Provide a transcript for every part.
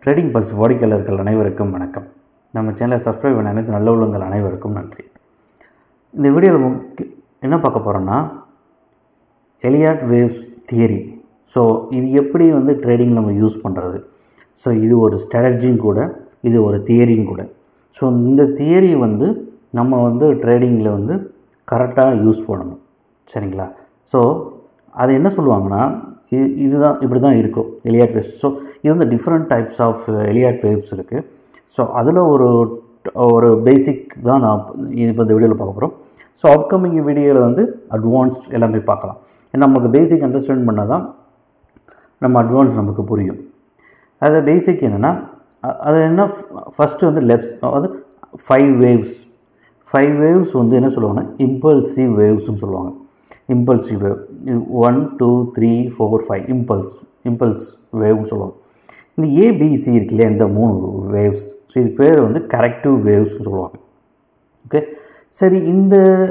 trading pulse வாடிக்கையாளர்கள் அனைவருக்கும் வணக்கம் நம்ம சேனலை சப்ஸ்கிரைப் பண்ண அனைத்து நல்ல உள்ளங்கள் அனைவருக்கும் நன்றி இந்த வீடியோவில் முக்கிய என்ன பார்க்க போகிறோன்னா எலியாட் வேவ்ஸ் தியரி ஸோ இது எப்படி வந்து ட்ரேடிங் நம்ம யூஸ் பண்ணுறது ஸோ இது ஒரு ஸ்ட்ராட்டஜியும் கூட இது ஒரு தியரியும் கூட ஸோ இந்த தியரி வந்து நம்ம வந்து ட்ரேடிங்கில் வந்து கரெக்டாக யூஸ் பண்ணணும் சரிங்களா ஸோ அது என்ன சொல்லுவாங்கன்னா இது இதுதான் இப்படி தான் இருக்கும் எலியாட் வேவ்ஸ் ஸோ இது வந்து different types of Elliott waves இருக்குது ஸோ அதில் ஒரு ஒரு பேசிக் தான் நான் இப்போ இந்த வீடியோவில் பார்க்க போகிறோம் ஸோ அப்கமிங் வீடியோவில் வந்து அட்வான்ஸ் எல்லாமே பார்க்கலாம் ஏன்னா நமக்கு பேசிக் அண்டர்ஸ்டாண்ட் பண்ணால் தான் நம்ம அட்வான்ஸ் நமக்கு புரியும் அது பேசிக் என்னென்னா அது என்ன ஃபஸ்ட்டு வந்து லெஃப்ட் அதாவது ஃபைவ் வேவ்ஸ் ஃபைவ் வேவ்ஸ் வந்து என்ன சொல்லுவாங்கன்னா இம்பல்சிவ் வேவ்ஸ்னு சொல்லுவாங்க impulsive wave one two three four five impulse impulse வேவ்னு சொல்லுவாங்க இந்த ஏபிசி இருக்கு இல்லையா இந்த மூணு வேவ்ஸ் ஸோ இது பேர் வந்து கரெக்டிவ் வேவ்ஸ்னு சொல்லுவாங்க ஓகே சரி இந்த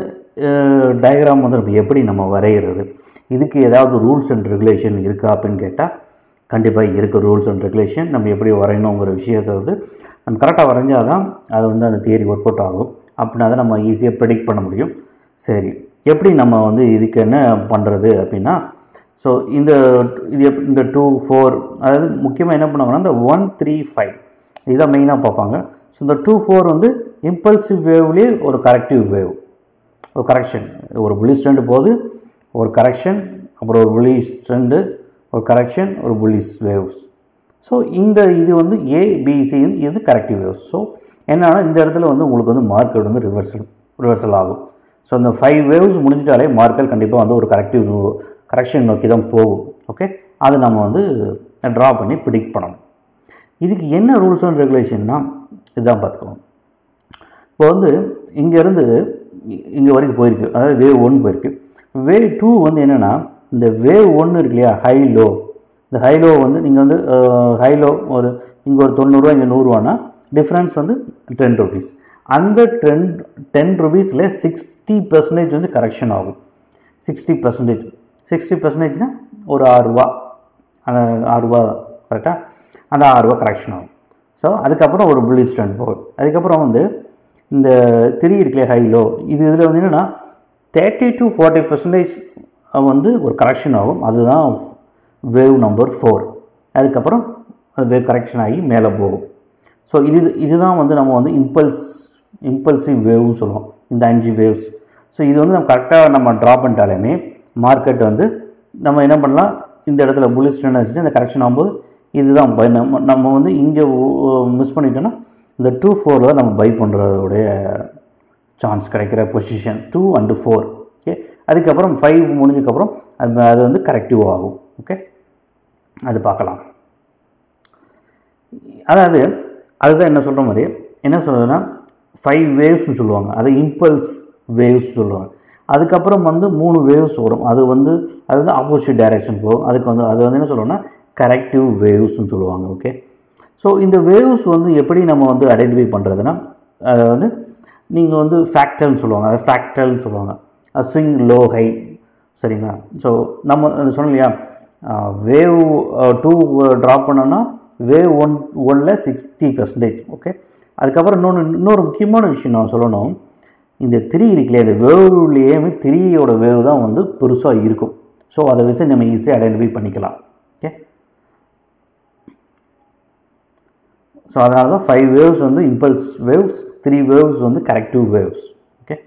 டயக்ராம் வந்து நம்ம எப்படி நம்ம வரைகிறது இதுக்கு ஏதாவது ரூல்ஸ் அண்ட் ரெகுலேஷன் இருக்கா அப்படின்னு கேட்டால் கண்டிப்பாக இருக்க ரூல்ஸ் அண்ட் ரெகுலேஷன் நம்ம எப்படி வரையணுங்கிற விஷயத்தை வந்து நம்ம கரெக்டாக வரைஞ்சால் தான் அது வந்து அந்த தியரி ஒர்க் அவுட் ஆகும் அப்படின்னா தான் நம்ம ஈஸியாக ப்ரெடிக்ட் பண்ண முடியும் சரி எப்படி நம்ம வந்து இதுக்கு என்ன பண்ணுறது அப்படின்னா ஸோ இந்த இது எப் இந்த டூ ஃபோர் அதாவது முக்கியமாக என்ன பண்ணுவாங்கன்னா இந்த ஒன் த்ரீ ஃபைவ் இதுதான் மெயினாக பார்ப்பாங்க ஸோ இந்த டூ ஃபோர் வந்து இம்பல்சிவ் வேவ்லேயே ஒரு கரெக்டிவ் வேவ் ஒரு கரெக்ஷன் ஒரு புள்ளி ஸ்ட்ரெண்டு போகுது ஒரு கரெக்ஷன் அப்புறம் ஒரு புள்ளி ஸ்ட்ரெண்டு ஒரு கரெக்ஷன் ஒரு புள்ளிஸ் வேவ்ஸ் ஸோ இந்த இது வந்து ஏபிசி இது வந்து கரெக்டிவ் வேவ்ஸ் ஸோ என்னன்னா இந்த இடத்துல வந்து உங்களுக்கு வந்து மார்க்கெட் வந்து ரிவர்சல் ரிவர்சல் ஆகும் ஸோ இந்த ஃபைவ் வேவ்ஸ் முடிஞ்சிட்டாலே மார்க்கெட் கண்டிப்பாக வந்து ஒரு கரெக்டிவ் கரெக்ஷன் நோக்கி தான் போகும் ஓகே அது நம்ம வந்து ட்ரா பண்ணி ப்ரிடிக்ட் பண்ணணும் இதுக்கு என்ன ரூல்ஸ் அண்ட் ரெகுலேஷன்னா இதுதான் பார்த்துக்கணும் இப்போ வந்து இங்கேருந்து இங்கே வரைக்கும் போயிருக்கு அதாவது வேவ் ஒன் போயிருக்கு வேவ் டூ வந்து என்னென்னா இந்த வேவ் ஒன்று இருக்கு இல்லையா ஹை லோ இந்த ஹை லோ வந்து நீங்கள் வந்து ஹை லோ ஒரு இங்கே ஒரு தொண்ணூறுரூவா இங்கே நூறுரூவானா டிஃப்ரென்ஸ் வந்து டென் ருபீஸ் அந்த டென் டென் ருபீஸில் சிக்ஸ்டி பர்சன்டேஜ் வந்து கரெக்ஷன் ஆகும் சிக்ஸ்டி பர்சன்டேஜ் சிக்ஸ்டி பர்சன்டேஜ்னால் ஒரு ஆறுரூவா அந்த ஆறுரூவா கரெக்டாக அந்த ஆறுரூவா கரெக்ஷன் ஆகும் ஸோ அதுக்கப்புறம் ஒரு புள்ளி ஸ்டாண்ட் போகும் அதுக்கப்புறம் வந்து இந்த திரி இருக்குல்லையே ஹைலோ இது இதில் வந்து என்னென்னா தேர்ட்டி டு ஃபார்ட்டி பர்சன்டேஜ் வந்து ஒரு கரெக்ஷன் ஆகும் அதுதான் வேவ் நம்பர் ஃபோர் அதுக்கப்புறம் அது வேவ் கரெக்ஷன் ஆகி மேலே போகும் ஸோ இது இதுதான் வந்து நம்ம வந்து இம்பல்ஸ் இம்பல்சிவ் வேவ்னு சொல்லுவோம் இந்த அஞ்சு வேவ்ஸ் ஸோ இது வந்து நம்ம கரெக்டாக நம்ம ட்ரா பண்ணிட்டாலுமே மார்க்கெட் வந்து நம்ம என்ன பண்ணலாம் இந்த இடத்துல புல்லிஸ் ட்ரெண்ட் வச்சுட்டு இந்த கரெக்ஷன் ஆகும்போது இதுதான் பை நம்ம நம்ம வந்து இங்கே மிஸ் பண்ணிட்டோன்னா இந்த டூ ஃபோரில் தான் நம்ம பை பண்ணுறதோடைய சான்ஸ் கிடைக்கிற position two and four okay அதுக்கப்புறம் ஃபைவ் முடிஞ்சதுக்கப்புறம் அது அது வந்து கரெக்டிவ் ஆகும் ஓகே அது பார்க்கலாம் அதாவது அதுதான் என்ன சொல்கிற மாதிரி என்ன சொல்கிறதுன்னா ஃபைவ் வேவ்ஸ்னு சொல்லுவாங்க அது இம்பல்ஸ் வேவ்ஸ் சொல்லுவாங்க அதுக்கப்புறம் வந்து மூணு வேவ்ஸ் வரும் அது வந்து அது வந்து ஆப்போசிட் டைரெக்ஷன் போகும் அதுக்கு வந்து அது வந்து என்ன சொல்லுவோம்னா கரெக்டிவ் வேவ்ஸ்னு சொல்லுவாங்க ஓகே ஸோ இந்த வேவ்ஸ் வந்து எப்படி நம்ம வந்து ஐடென்டிஃபை பண்ணுறதுன்னா அதை வந்து நீங்கள் வந்து ஃபேக்டல்னு சொல்லுவாங்க அதை ஃபேக்டல்னு சொல்லுவாங்க ஸ்விங் லோ ஹை சரிங்களா ஸோ நம்ம அது சொன்னோம் இல்லையா வேவ் டூ ட்ராப் பண்ணோன்னா வேவ் ஒன் ஒனில் சிக்ஸ்டி பர்சன்டேஜ் ஓகே அதுக்கப்புறம் இன்னொன்று இன்னொரு முக்கியமான விஷயம் நான் சொல்லணும் இந்த திரி இருக்குல்லையே இந்த வேவ்லேயே திரியோட வேவ் தான் வந்து பெருசாக இருக்கும் ஸோ அதை வச்சு நம்ம ஈஸியாக ஐடென்டிஃபை பண்ணிக்கலாம் ஓகே ஸோ அதனால தான் ஃபைவ் வேவ்ஸ் வந்து இம்பல்ஸ் வேவ்ஸ் த்ரீ வேவ்ஸ் வந்து கரெக்டிவ் வேவ்ஸ் ஓகே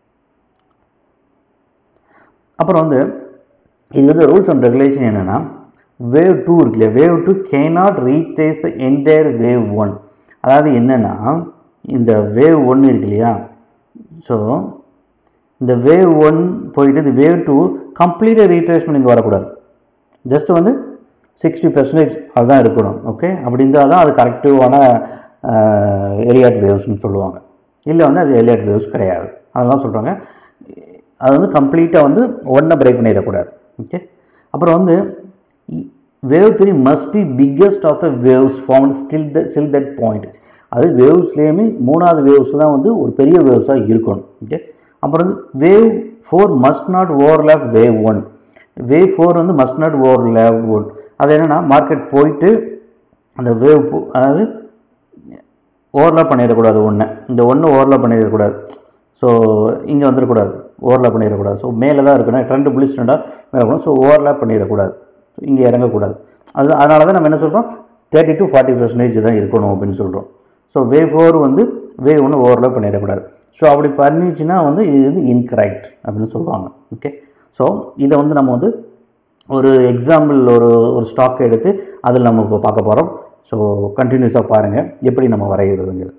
அப்புறம் வந்து இது வந்து ரூல்ஸ் அண்ட் ரெகுலேஷன் என்னென்னா வேவ் டூ இருக்கு இல்லையா wave two can not reaches the entire wave one அதாவது என்னென்னா இந்த வேவ் ஒன்று இருக்கு இல்லையா ஸோ இந்த வேவ் ஒன் போயிட்டு இந்த வேவ் டூ கம்ப்ளீட்டாக ரீட்ரேஸ்மெண்ட் இங்கே வரக்கூடாது ஜஸ்ட் வந்து சிக்ஸ்டி பர்சன்டேஜ் அதுதான் இருக்கணும் ஓகே அப்படி இருந்தால் தான் அது கரெக்டிவான எலியாட் வேவ்ஸ்னு சொல்லுவாங்க இல்லை வந்து அது எலியாட் வேவ்ஸ் கிடையாது அதெல்லாம் சொல்கிறாங்க அது வந்து கம்ப்ளீட்டாக வந்து ஒன்றை பிரேக் பண்ணிடக்கூடாது ஓகே அப்புறம் வந்து wave three must be biggest of the waves form still the still that point அது வேவ்ஸ்லேயுமே மூணாவது வேவ்ஸ் தான் வந்து ஒரு பெரிய வேவ்ஸாக இருக்கணும் ஓகே அப்புறம் வந்து wave four must not overlap wave one wave four வந்து must not overlap one அது என்னென்னா மார்க்கெட் போயிட்டு அந்த வேவ் அதாவது ஓவர்லாப் பண்ணிடக்கூடாது ஒன்று இந்த ஒன்று ஓவர்லாப் பண்ணிடக்கூடாது ஸோ இங்கே வந்துடக்கூடாது ஓவர்லாப் பண்ணிடக்கூடாது ஸோ மேலே தான் இருக்கணும் ட்ரெண்டு புளிஸ்டண்டாக மேலே இருக்கணும் ஸோ ஓவர்லாப் பண்ணிடக்கூடாது ஸோ இங்கே இறங்கக்கூடாது அது அதனால தான் நம்ம என்ன சொல்கிறோம் தேர்ட்டி டு ஃபார்ட்டி பர்சன்டேஜ் தான் இருக்கணும் அப்படின்னு சொல்கிறோம் ஸோ வேவ் ஃபோர் வந்து வேவ் ஒன்று ஓவர்லாப் பண்ணிடக்கூடாது ஸோ அப்படி பண்ணிச்சுன்னா வந்து இது வந்து இன்கரெக்ட் அப்படின்னு சொல்லுவாங்க ஓகே ஸோ இதை வந்து நம்ம வந்து ஒரு எக்ஸாம்பிள் ஒரு ஒரு ஸ்டாக் எடுத்து அதில் நம்ம இப்போ பார்க்க போகிறோம் ஸோ கண்டினியூஸாக பாருங்கள் எப்படி நம்ம வரைகிறதுங்கிறது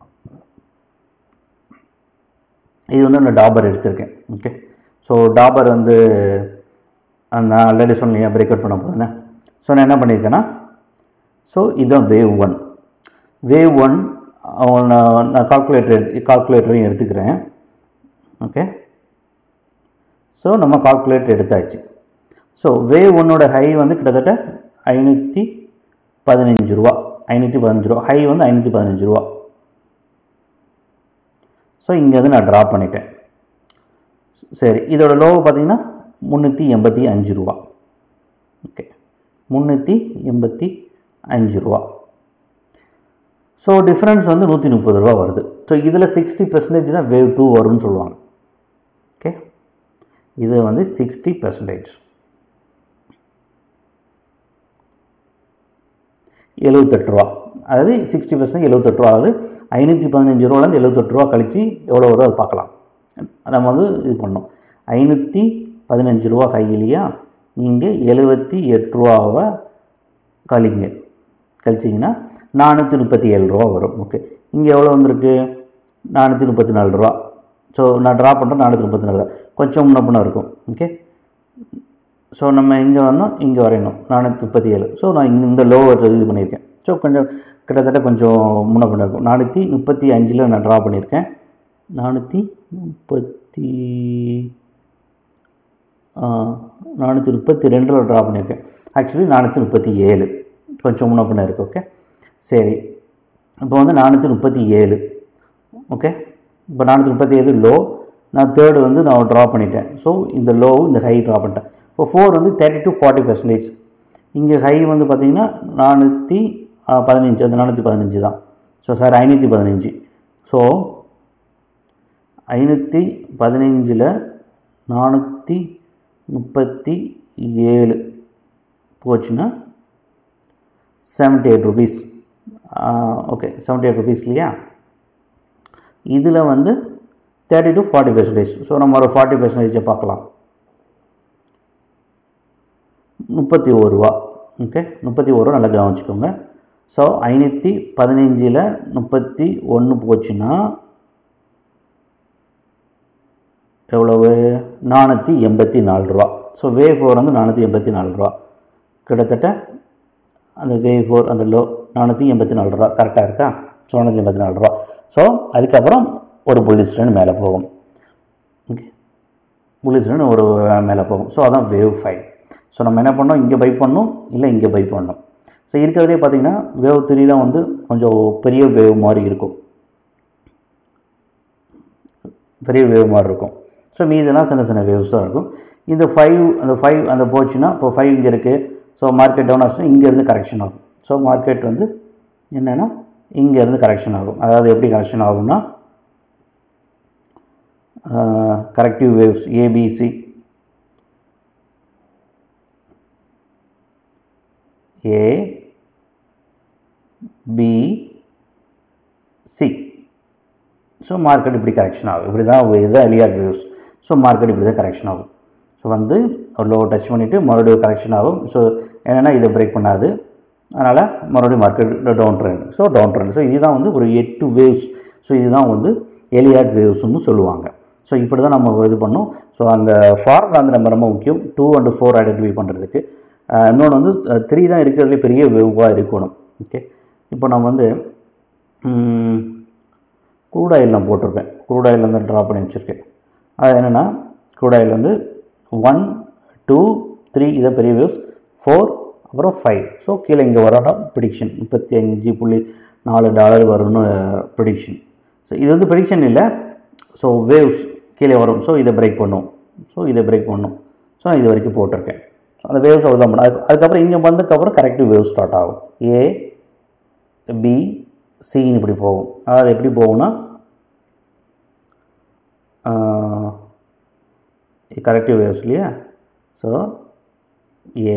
இது வந்து நான் டாபர் எடுத்திருக்கேன் ஓகே ஸோ டாபர் வந்து நான் ஆல்ரெடி சொன்னேன் பிரேக் அவுட் பண்ண போதுண்ணே ஸோ நான் என்ன பண்ணியிருக்கேன்னா ஸோ இதுதான் வேவ் ஒன் வேவ் ஒன் நான் நான் கால்குலேட்டர் எடுத்து கால்குலேட்டரையும் எடுத்துக்கிறேன் ஓகே ஸோ நம்ம கால்குலேட்டர் எடுத்தாச்சு ஸோ வேவ் ஒன்னோட ஹை வந்து கிட்டத்தட்ட ஐநூற்றி பதினஞ்சு ரூபா ஐநூற்றி பதினஞ்சு ரூபா ஹை வந்து ஐநூற்றி பதினஞ்சு ரூபா ஸோ இங்கே வந்து நான் ட்ரா பண்ணிட்டேன் சரி இதோட லோவை பார்த்தீங்கன்னா முந்நூற்றி எண்பத்தி அஞ்சு ரூபா ஓகே முந்நூற்றி எண்பத்தி அஞ்சு ரூபா ஸோ டிஃப்ரென்ஸ் வந்து நூற்றி முப்பது ரூபா வருது ஸோ இதில் சிக்ஸ்டி பர்சன்டேஜ் தான் வேவ் டூ வரும்னு சொல்லுவாங்க ஓகே இது வந்து சிக்ஸ்டி பர்சன்டேஜ் எழுபத்தெட்டு ரூபா அதாவது சிக்ஸ்டி பர்சன்ட் எழுபத்தெட்டு ரூபா அதாவது ஐநூற்றி பதினஞ்சு ரூபாலேருந்து எழுபத்தெட்டு ரூபா கழித்து எவ்வளோ வருதோ அது பார்க்கலாம் நம்ம வந்து இது பண்ணோம் ஐநூற்றி பதினஞ்சு ரூபா கையிலையா நீங்கள் எழுபத்தி எட்டு ரூபாவை கழிங்க கழிச்சிங்கன்னா நானூற்றி முப்பத்தி ஏழு ரூபா வரும் ஓகே இங்கே எவ்வளோ வந்திருக்கு நானூற்றி முப்பத்தி நாலு ரூபா ஸோ நான் ட்ரா பண்ணுறேன் நானூற்றி முப்பத்தி நாலு கொஞ்சம் முன்ன பின்ன இருக்கும் ஓகே ஸோ நம்ம இங்கே வந்தோம் இங்கே வரையணும் நானூற்றி முப்பத்தி ஏழு ஸோ நான் இங்கே இந்த லோ இது பண்ணியிருக்கேன் ஸோ கொஞ்சம் கிட்டத்தட்ட கொஞ்சம் முன்ன பின்ன இருக்கும் நானூற்றி முப்பத்தி அஞ்சில் நான் ட்ரா பண்ணியிருக்கேன் நானூற்றி முப்பத்தி நானூற்றி முப்பத்தி ரெண்டில் ட்ரா பண்ணியிருக்கேன் ஆக்சுவலி நானூற்றி முப்பத்தி ஏழு கொஞ்சம் முன்ன பின்ன இருக்குது ஓகே சரி இப்போ வந்து நானூற்றி முப்பத்தி ஏழு ஓகே இப்போ நானூற்றி முப்பத்தி ஏழு லோ நான் தேர்டு வந்து நான் ட்ரா பண்ணிட்டேன் ஸோ இந்த லோ இந்த ஹை ட்ரா பண்ணிட்டேன் இப்போ ஃபோர் வந்து தேர்ட்டி டு ஃபார்ட்டி பர்சன்டேஜ் இங்கே ஹை வந்து பார்த்திங்கன்னா நானூற்றி பதினஞ்சு அந்த நானூற்றி பதினஞ்சு தான் ஸோ சார் ஐநூற்றி பதினஞ்சு ஸோ ஐநூற்றி பதினஞ்சில் நானூற்றி முப்பத்தி ஏழு போச்சுன்னா seventy eight rupees okay seventy eight rupees இல்லையா இதில் வந்து thirty to forty percentage so நம்ம ஒரு ஃபார்ட்டி பர்சன்டேஜை பார்க்கலாம் முப்பத்தி ஒரு ரூபா ஓகே முப்பத்தி ஒரு ரூபா நல்லா கவனிச்சுக்கோங்க ஸோ ஐநூற்றி பதினஞ்சில் முப்பத்தி ஒன்று போச்சுன்னா எவ்வளவு நானூற்றி எண்பத்தி நாலு ரூபா ஸோ வே ஃபோர் வந்து நானூற்றி எண்பத்தி நாலு ரூபா கிட்டத்தட்ட அந்த வே ஃபோர் அந்த லோ நானூற்றி எண்பத்தி நாலு ரூபா கரெக்டாக இருக்கா ஸோ நானூற்றி எண்பத்தி நாலு ரூபா ஸோ அதுக்கப்புறம் ஒரு புள்ளி ஸ்டேன் மேலே போகும் ஓகே புள்ளி ஸ்டேன் ஒரு மேலே போகும் ஸோ அதான் வேவ் ஃபைவ் ஸோ நம்ம என்ன பண்ணோம் இங்கே பை பண்ணோம் இல்லை இங்கே பை பண்ணோம் ஸோ இருக்கிறதுலே பார்த்தீங்கன்னா வேவ் த்ரீ தான் வந்து கொஞ்சம் பெரிய வேவ் மாதிரி இருக்கும் பெரிய வேவ் மாதிரி இருக்கும் ஸோ மீதெல்லாம் சின்ன சின்ன வேவ்ஸாக இருக்கும் இந்த ஃபைவ் அந்த ஃபைவ் அந்த போச்சுன்னா இப்போ ஃபைவ் இங்கே இருக்குது ஸோ மார்க்கெட் டவுன் ஆச்சுன்னா இங்கேருந்து கரெக்ஷன் ஆகும் ஸோ மார்க்கெட் வந்து என்னென்னா இங்கேருந்து கரெக்ஷன் ஆகும் அதாவது எப்படி கரெக்ஷன் ஆகும்னா corrective waves ABC A B C so market இப்படி கரெக்ஷன் ஆகும் இப்படி தான் இதுதான் எலியாட் வேவ்ஸ் ஸோ மார்க்கெட் இப்படி தான் கரெக்ஷன் ஆகும் ஸோ வந்து ஒரு லோ டச் பண்ணிவிட்டு மறுபடியும் கரெக்ஷன் ஆகும் ஸோ என்னென்னா இதை பிரேக் பண்ணாது அதனால் மறுபடியும் market down trend so down trend so இதுதான் வந்து ஒரு எட்டு வேவ்ஸ் ஸோ இதுதான் வந்து எலியாட் வேவ்ஸ்னு சொல்லுவாங்க ஸோ இப்படி தான் நம்ம இது பண்ணோம் ஸோ அந்த ஃபார்முலா வந்து நம்ம ரொம்ப முக்கியம் டூ அண்ட் ஃபோர் ஐடென்டிஃபை பண்ணுறதுக்கு இன்னொன்று வந்து த்ரீ தான் இருக்கிறதுலே பெரிய வேவாக இருக்கணும் ஓகே இப்போ நான் வந்து க்ரூட் ஆயில் நான் போட்டிருப்பேன் க்ரூட் ஆயில் வந்து ட்ரா பண்ணி வச்சுருக்கேன் அது என்னென்னா க்ரூட் ஆயில் வந்து ஒன் டூ த்ரீ இதை பெரிய வேவ்ஸ் ஃபோர் அப்புறம் ஃபைவ் ஸோ கீழே இங்கே வரோன்னா ப்ரிடிக்ஷன் முப்பத்தி அஞ்சு புள்ளி நாலு டாலர் வரும்னு ப்ரிடிக்ஷன் ஸோ இது வந்து ப்ரிடிக்ஷன் இல்லை ஸோ வேவ்ஸ் கீழே வரும் ஸோ இதை பிரேக் பண்ணும் ஸோ இதை பிரேக் பண்ணும் ஸோ நான் இது வரைக்கும் போட்டிருக்கேன் ஸோ அந்த வேவ்ஸ் அவ்வளோதான் பண்ணும் அதுக்கு அதுக்கப்புறம் இங்கே வந்ததுக்கப்புறம் கரெக்டிவ் வேவ் ஸ்டார்ட் ஆகும் ஏ பி சின்னு இப்படி போகும் அதாவது எப்படி போகும்னா கரெக்டிவ் வேவ்ஸ் இல்லையா ஸோ ஏ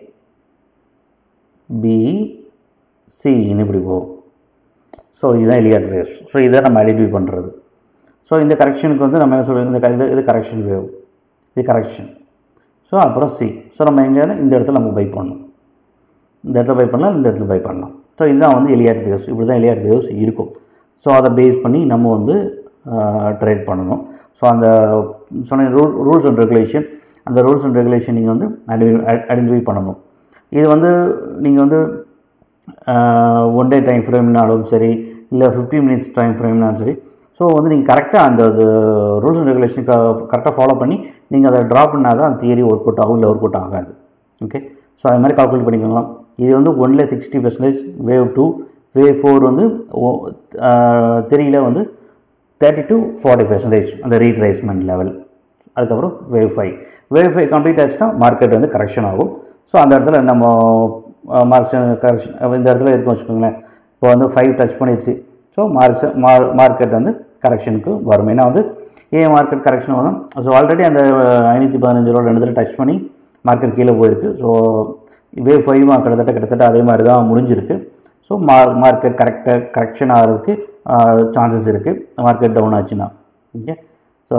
பி சின்னு இப்படி போகும் ஸோ இதுதான் எலியாட் வேவ்ஸ் ஸோ இதை நம்ம ஐடென்டிஃபை பண்ணுறது ஸோ இந்த கரெக்ஷனுக்கு வந்து நம்ம என்ன சொல்லுவோம் இந்த க- இது இது கரெக்ஷன் வேவ் இது கரெக்ஷன் ஸோ அப்புறம் சி ஸோ நம்ம எங்கேயாவது இந்த இடத்துல நம்ம பை பண்ணணும் இந்த இடத்துல பை பண்ணலாம் இந்த இடத்துல பை பண்ணலாம் ஸோ இதுதான் வந்து எலியாட் வேவ்ஸ் இப்படி தான் எலியாட் வேவ்ஸ் இருக்கும் ஸோ அதை பேஸ் பண்ணி நம்ம வந்து ட்ரேட் பண்ணணும் ஸோ அந்த சொன்ன ரூல் ரூல்ஸ் அண்ட் ரெகுலேஷன் அந்த ரூல்ஸ் அண்ட் ரெகுலேஷன் நீங்கள் வந்து ஐடென்டிஃபை பண்ணணும் இது வந்து நீங்கள் வந்து ஒன் டே டைம் ஃப்ரேம்னாலும் சரி இல்லை ஃபிஃப்டி மினிட்ஸ் டைம் ஃப்ரேம்னாலும் சரி ஸோ வந்து நீங்கள் கரெக்டாக அந்த ரூல்ஸ் அண்ட் ரெகுலேஷன் கரெக்டாக ஃபாலோ பண்ணி நீங்கள் அதை ட்ரா பண்ணால் தான் அந்த தியரி ஒர்க் அவுட் ஆகும் இல்லை ஒர்க் அவுட் ஆகாது ஓகே ஸோ அது மாதிரி கால்குலேட் பண்ணிக்கலாம் இது வந்து ஒன்ல sixty percentage wave two wave four வந்து த்ரீயில் வந்து தேர்ட்டி டு ஃபார்ட்டி பர்சன்டேஜ் அந்த ரீட்ரேஸ்மெண்ட் லெவல் அதுக்கப்புறம் wave five wave five complete ஆச்சுன்னா மார்க்கெட் வந்து கரெக்ஷன் ஆகும் ஸோ அந்த இடத்துல நம்ம மார்க்ஸ் கரெக்ஷன் இந்த இடத்துல இருக்கும் வச்சுக்கோங்களேன் இப்போ வந்து ஃபைவ் டச் பண்ணிடுச்சு ஸோ மார்க்ஸ் மார் மார்க்கெட் வந்து கரெக்ஷனுக்கு வரும் ஏன்னா வந்து ஏன் மார்க்கெட் கரெக்ஷன் வரும் ஸோ ஆல்ரெடி அந்த ஐநூற்றி பதினஞ்சு ரூபா ரெண்டு தடவை டச் பண்ணி மார்க்கெட் கீழே போயிருக்கு ஸோ வேவ் ஃபைவ் கிட்டத்தட்ட கிட்டத்தட்ட அதே மாதிரி தான் முடிஞ்சிருக்கு ஸோ மார் மார்க்கெட் கரெக்டாக கரெக்ஷன் ஆகிறதுக்கு சான்சஸ் இருக்குது மார்க்கெட் டவுன் ஆச்சுன்னா ஓகே ஸோ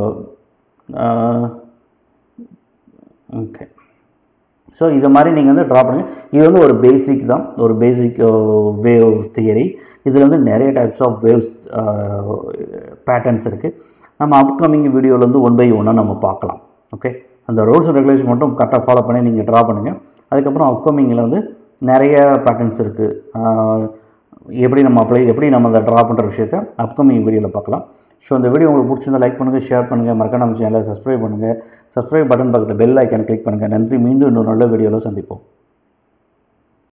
ஓகே ஸோ இது மாதிரி நீங்கள் வந்து ட்ரா பண்ணுங்கள் இது வந்து ஒரு பேசிக் தான் ஒரு பேசிக் வேவ் தியரி இதில் வந்து நிறைய டைப்ஸ் ஆஃப் வேவ்ஸ் பேட்டர்ன்ஸ் இருக்குது நம்ம அப்கமிங் வீடியோவில் வந்து ஒன் பை ஒன்னாக நம்ம பார்க்கலாம் ஓகே அந்த ரூல்ஸ் அண்ட் ரெகுலேஷன் மட்டும் கரெக்டாக ஃபாலோ பண்ணி நீங்கள் ட்ரா பண்ணுங்கள் அதுக்கப்புறம் அப்கமிங்கில் வந்து நிறைய பேட்டர்ன்ஸ் இருக்குது எப்படி நம்ம அப்ளை எப்படி நம்ம அதை ட்ரா பண்ணுற விஷயத்த அப்கமிங் வீடியோவில் பார்க்கலாம் ஸோ இந்த வீடியோ உங்களுக்கு பிடிச்சிருந்தா லைக் பண்ணுங்கள் ஷேர் பண்ணுங்கள் மறக்காம நம்ம சேனலை சப்ஸ்கிரைப் பண்ணுங்கள் சப்ஸ்கிரைப் பட்டன் பக்கத்தில் பெல் ஐக்கானை கிளிக் பண்ணுங்கள் நன்றி மீண்டும் இன்னொரு நல்ல வீடியோவில் சந்திப்போம்